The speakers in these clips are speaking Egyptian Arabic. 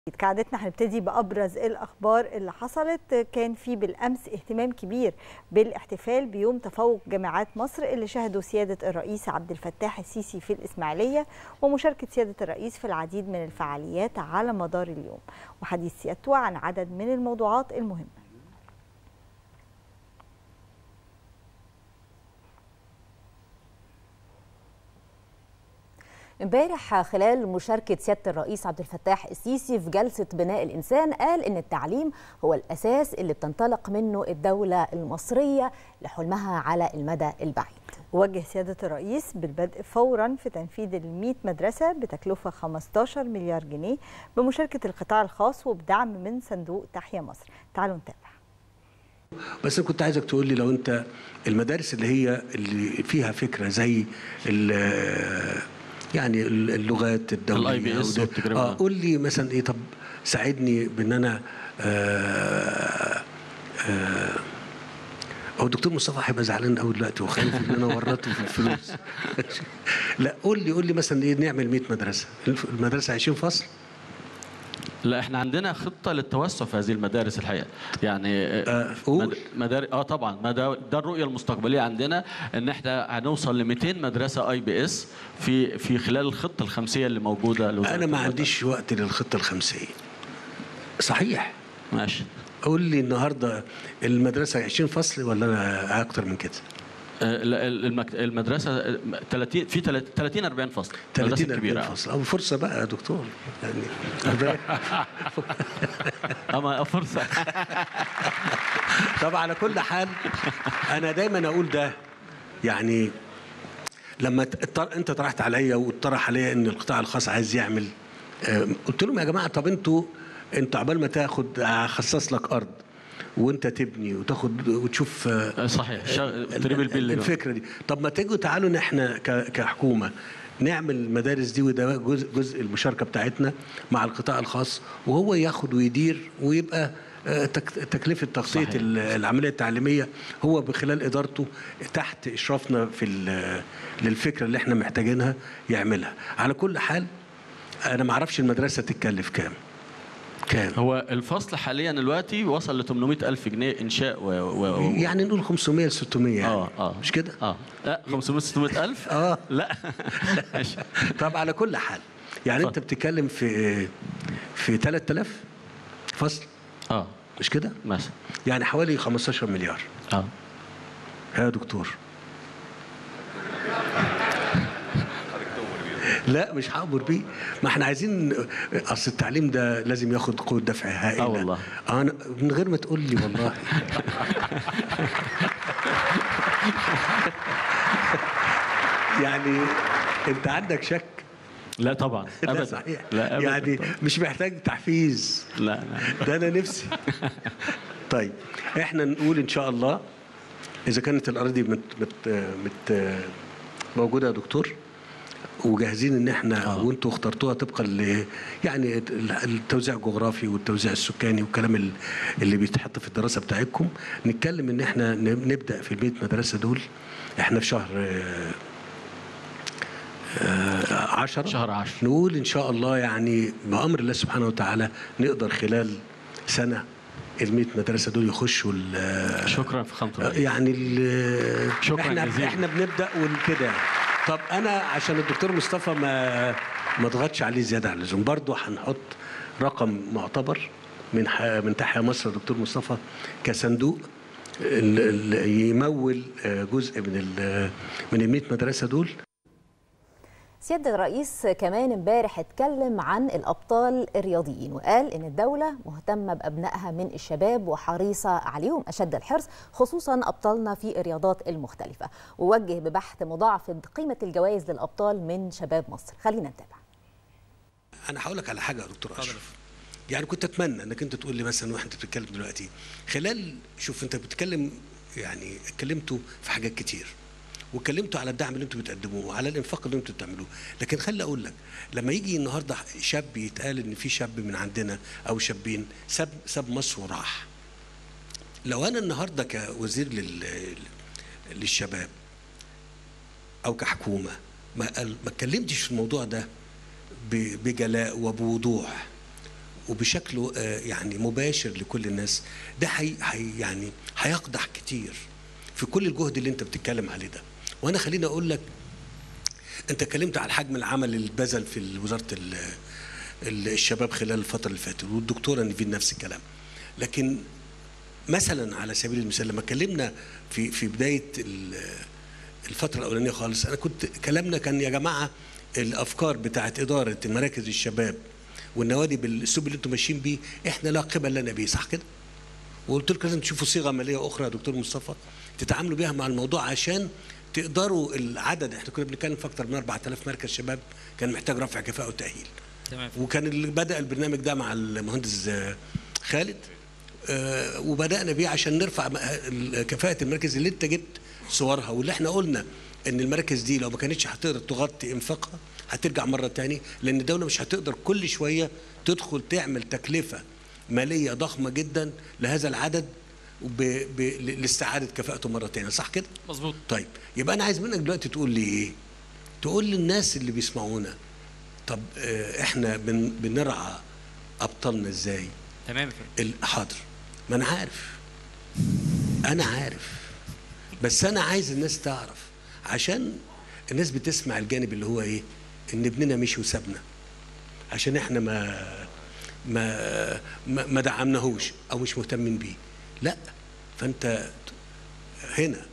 كعادتنا هنبتدي بأبرز الأخبار اللي حصلت كان في بالأمس اهتمام كبير بالاحتفال بيوم تفوق جامعات مصر اللي شهدوا سيادة الرئيس عبد الفتاح السيسي في الإسماعيلية ومشاركة سيادة الرئيس في العديد من الفعاليات على مدار اليوم وحديث سيادته عن عدد من الموضوعات المهمة امبارح خلال مشاركة سيادة الرئيس عبد الفتاح السيسي في جلسة بناء الإنسان قال إن التعليم هو الأساس اللي بتنطلق منه الدولة المصرية لحلمها على المدى البعيد وجه سيادة الرئيس بالبدء فورا في تنفيذ ال 100 مدرسة بتكلفة 15 مليار جنيه بمشاركة القطاع الخاص وبدعم من صندوق تحيا مصر تعالوا نتابع بس انا كنت عايزك تقول لي لو انت المدارس اللي هي اللي فيها فكره زي يعني اللغات الدوليه الاي بي اس اه قول لي مثلا ايه طب ساعدني بان انا آه آه هو الدكتور مصطفى هيبقى زعلان قوي دلوقتي وخايف ان انا ورطته في الفلوس لا قول لي قول لي مثلا ايه نعمل 100 مدرسه المدرسه 20 فصل لا احنا عندنا خطه للتوسع في هذه المدارس الحقيقه يعني آه قول. مدار... اه طبعا ما ده, ده الرؤيه المستقبليه عندنا ان احنا هنوصل ل 200 مدرسه اي بي اس في في خلال الخطه الخمسيه اللي موجوده انا ما عنديش وقت للخطه الخمسيه صحيح ماشي قول لي النهارده المدرسه 20 فصل ولا اكتر من كده المدرسه 30 في 30 40 فصل 30 40 فصل او فرصه بقى يا دكتور يعني اما فرصه طب على كل حال انا دايما اقول ده يعني لما انت طرحت عليا واتطرح عليا ان القطاع الخاص عايز يعمل قلت لهم يا جماعه طب انتوا انت عبال ما تاخد اخصص لك ارض وانت تبني وتاخد وتشوف صحيح تريب البيل الفكره دي طب ما تيجوا تعالوا ان احنا كحكومه نعمل المدارس دي وده جزء جزء المشاركه بتاعتنا مع القطاع الخاص وهو ياخد ويدير ويبقى تكلفه تغطيه العمليه التعليميه هو بخلال ادارته تحت اشرافنا في للفكره اللي احنا محتاجينها يعملها على كل حال انا ما اعرفش المدرسه تتكلف كام كام؟ هو الفصل حاليا دلوقتي وصل ل 800 ألف جنيه إنشاء و... و... يعني نقول 500 ل 600 يعني اه اه مش كده؟ اه لا 500 600 ألف؟ اه لا ماشي طب على كل حال يعني انت بتتكلم في في 3000 فصل اه مش كده؟ مثلا يعني حوالي 15 مليار اه يا دكتور لا مش هامر بيه ما احنا عايزين اصل التعليم ده لازم ياخد قوه دفع هائله اه والله انا من غير ما تقول لي والله يعني انت عندك شك لا طبعا لا ابدا صحيح لا أبداً يعني طبعاً. مش محتاج تحفيز لا لا ده انا نفسي طيب احنا نقول ان شاء الله اذا كانت الاراضي مت مت مت موجوده يا دكتور وجاهزين ان احنا آه. وانتوا اخترتوها طبقا ل يعني التوزيع الجغرافي والتوزيع السكاني والكلام ال- اللي بيتحط في الدراسه بتاعتكم نتكلم ان احنا ن- نبدا في البيت مدرسه دول احنا في شهر آه، آه، عشرة شهر 10 نقول ان شاء الله يعني بامر الله سبحانه وتعالى نقدر خلال سنه ال 100 مدرسه دول يخشوا ال- شكرا فخامه الرئيس يعني ال- شكراً احنا جزيلاً. احنا بنبدا وكده يعني. طب انا عشان الدكتور مصطفى ما ما ضغطش عليه زياده عن اللزوم برضه هنحط رقم معتبر من ح- من تحيا مصر دكتور مصطفى كصندوق ال- ال- يمول آه، جزء من ال من ال 100 مدرسه دول سيادة الرئيس كمان امبارح اتكلم عن الأبطال الرياضيين وقال إن الدولة مهتمة بأبنائها من الشباب وحريصة عليهم أشد الحرص خصوصا أبطالنا في الرياضات المختلفة ووجه ببحث مضاعفة قيمة الجوائز للأبطال من شباب مصر خلينا نتابع انا هقول لك على حاجه يا دكتور اشرف يعني كنت اتمنى انك انت تقول لي مثلا وانت بتتكلم دلوقتي خلال شوف انت بتتكلم يعني اتكلمتوا في حاجات كتير واتكلمتوا على الدعم اللي انتوا بتقدموه وعلى الانفاق اللي انتوا بتعملوه لكن خلي اقول لك لما يجي النهارده شاب يتقال ان في شاب من عندنا او شابين ساب ساب مصر وراح لو انا النهارده كوزير لل للشباب او كحكومه ما ما اتكلمتش في الموضوع ده ب- بجلاء وبوضوح وبشكل آه، يعني مباشر لكل الناس ده حي حي يعني هيقدح كتير في كل الجهد اللي انت بتتكلم عليه ده وانا خليني اقول لك انت اتكلمت على حجم العمل اللي اتبذل في وزاره ال- ال- الشباب خلال الفتره اللي فاتت والدكتوره نيفين نفس الكلام لكن مثلا على سبيل المثال لما اتكلمنا في في بدايه ال- الفتره الاولانيه خالص انا كنت كلامنا كان يا جماعه الافكار بتاعت اداره مراكز الشباب والنوادي بالاسلوب اللي انتم ماشيين بيه احنا لا قبل لنا بيه صح كده؟ وقلت لكم لازم تشوفوا صيغه ماليه اخرى يا دكتور مصطفى تتعاملوا بيها مع الموضوع عشان تقدروا العدد احنا كنا بنتكلم في اكثر من 4000 مركز شباب كان محتاج رفع كفاءه وتاهيل تمام وكان اللي بدا البرنامج ده مع المهندس آه، خالد آه، وبدانا بيه عشان نرفع م- ال- كفاءه المراكز اللي انت جبت صورها واللي احنا قلنا ان المراكز دي لو ما كانتش هتقدر تغطي انفاقها هترجع مره تاني لان الدوله مش هتقدر كل شويه تدخل تعمل تكلفه ماليه ضخمه جدا لهذا العدد ب... ب... لاستعاده كفاءته مره تانية صح كده؟ مظبوط طيب يبقى انا عايز منك دلوقتي تقول لي ايه؟ تقول للناس اللي بيسمعونا طب آه، احنا بن... بنرعى ابطالنا ازاي؟ تمام يا فندم ال- حاضر ما انا عارف انا عارف بس انا عايز الناس تعرف عشان الناس بتسمع الجانب اللي هو ايه ان ابننا مشي وسابنا عشان احنا ما ما ما, ما دعمناهوش او مش مهتمين بيه لا فانت هنا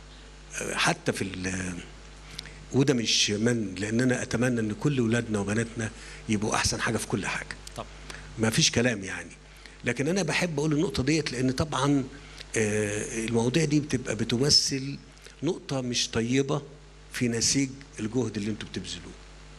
حتى في ال- وده مش من لان انا اتمنى ان كل اولادنا وبناتنا يبقوا احسن حاجه في كل حاجه طب ما فيش كلام يعني لكن انا بحب اقول النقطه ديت لان طبعا آه، المواضيع دي بتبقى بتمثل نقطه مش طيبه في نسيج الجهد اللي انتوا بتبذلوه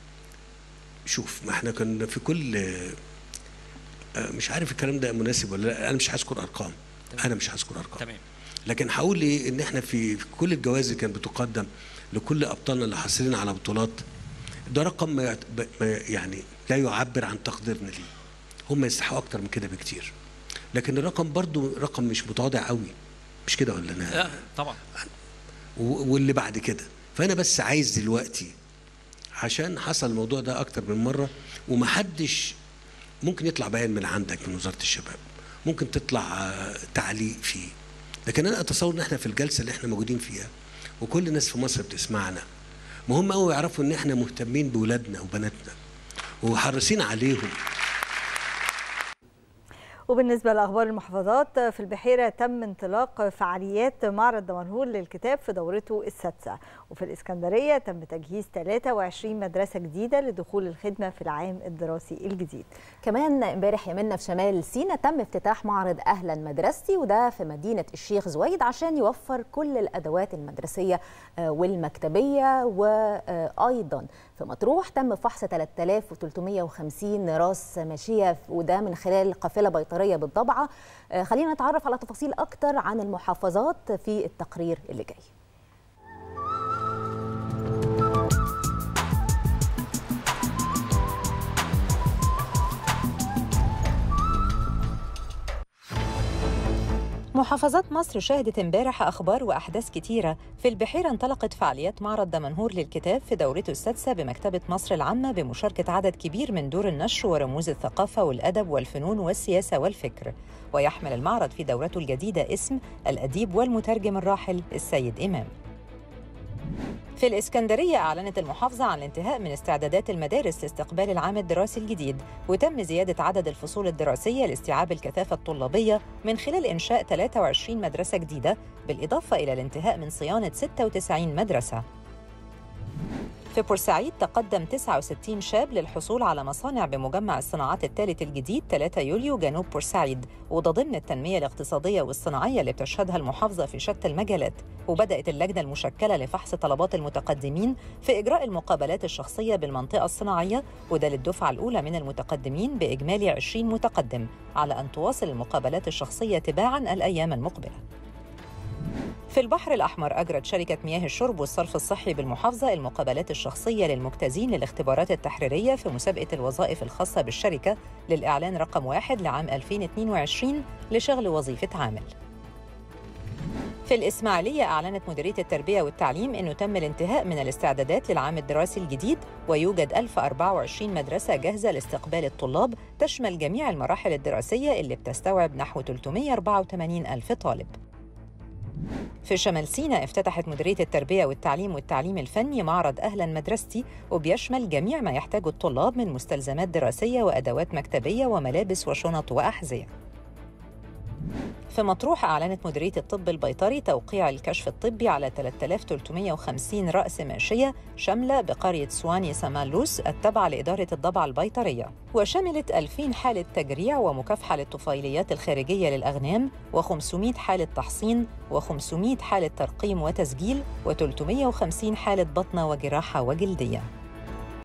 شوف ما احنا كنا في كل آه، آه، مش عارف الكلام ده مناسب ولا لا انا مش هذكر ارقام انا مش هذكر ارقام تمام لكن هقول ايه ان احنا في في كل الجوائز اللي كانت بتقدم لكل ابطالنا اللي حاصلين على بطولات ده رقم ما يعت- ب- ما يعني لا يعبر عن تقديرنا ليه هم يستحقوا اكتر من كده بكتير لكن الرقم برضو رقم مش متواضع قوي مش كده ولا انا لا طبعا و- واللي بعد كده فانا بس عايز دلوقتي عشان حصل الموضوع ده اكتر من مره ومحدش ممكن يطلع بيان من عندك من وزاره الشباب ممكن تطلع آه، تعليق فيه لكن انا اتصور ان احنا في الجلسه اللي احنا موجودين فيها وكل الناس في مصر بتسمعنا مهم قوي يعرفوا ان احنا مهتمين باولادنا وبناتنا وحريصين عليهم وبالنسبة لأخبار المحافظات في البحيرة تم انطلاق فعاليات معرض دمنهور للكتاب في دورته السادسة وفي الإسكندرية تم تجهيز 23 مدرسة جديدة لدخول الخدمة في العام الدراسي الجديد كمان امبارح يمنا في شمال سينا تم افتتاح معرض اهلا مدرستي وده في مدينه الشيخ زويد عشان يوفر كل الادوات المدرسيه آه، والمكتبيه وايضا في مطروح تم فحص 3350 راس ماشيه وده من خلال قافله بيطريه بالضبعه آه، خلينا نتعرف على تفاصيل اكتر عن المحافظات في التقرير اللي جاي محافظات مصر شهدت امبارح أخبار وأحداث كتيرة في البحيرة انطلقت فعاليات معرض دمنهور للكتاب في دورته السادسة بمكتبة مصر العامة بمشاركة عدد كبير من دور النشر ورموز الثقافة والأدب والفنون والسياسة والفكر ويحمل المعرض في دورته الجديدة اسم الأديب والمترجم الراحل السيد إمام في الإسكندرية أعلنت المحافظة عن الانتهاء من استعدادات المدارس لاستقبال العام الدراسي الجديد وتم زيادة عدد الفصول الدراسية لاستيعاب الكثافة الطلابية من خلال إنشاء 23 مدرسة جديدة بالإضافة إلى الانتهاء من صيانة 96 مدرسة في بورسعيد تقدم 69 شاب للحصول على مصانع بمجمع الصناعات الثالث الجديد 3 يوليو جنوب بورسعيد وده ضمن التنمية الاقتصادية والصناعية اللي بتشهدها المحافظة في شتى المجالات وبدأت اللجنة المشكلة لفحص طلبات المتقدمين في إجراء المقابلات الشخصية بالمنطقة الصناعية وده للدفعة الأولى من المتقدمين بإجمالي 20 متقدم على أن تواصل المقابلات الشخصية تباعاً الأيام المقبلة في البحر الأحمر أجرت شركة مياه الشرب والصرف الصحي بالمحافظة المقابلات الشخصية للمجتازين للاختبارات التحريرية في مسابقة الوظائف الخاصة بالشركة للإعلان رقم واحد لعام 2022 لشغل وظيفة عامل في الإسماعيلية أعلنت مديرية التربية والتعليم أنه تم الانتهاء من الاستعدادات للعام الدراسي الجديد ويوجد 1024 مدرسة جاهزة لاستقبال الطلاب تشمل جميع المراحل الدراسية اللي بتستوعب نحو 384 ألف طالب في شمال سيناء افتتحت مديرية التربية والتعليم والتعليم الفني معرض أهلا مدرستي وبيشمل جميع ما يحتاجه الطلاب من مستلزمات دراسية وأدوات مكتبية وملابس وشنط وأحذية في مطروح أعلنت مديرية الطب البيطري توقيع الكشف الطبي على 3350 رأس ماشية شاملة بقرية سواني سمالوس التابعة لإدارة الضبعة البيطرية وشملت 2000 حالة تجريع ومكافحة للطفيليات الخارجية للأغنام و500 حالة تحصين و500 حالة ترقيم وتسجيل و350 حالة بطنة وجراحة وجلدية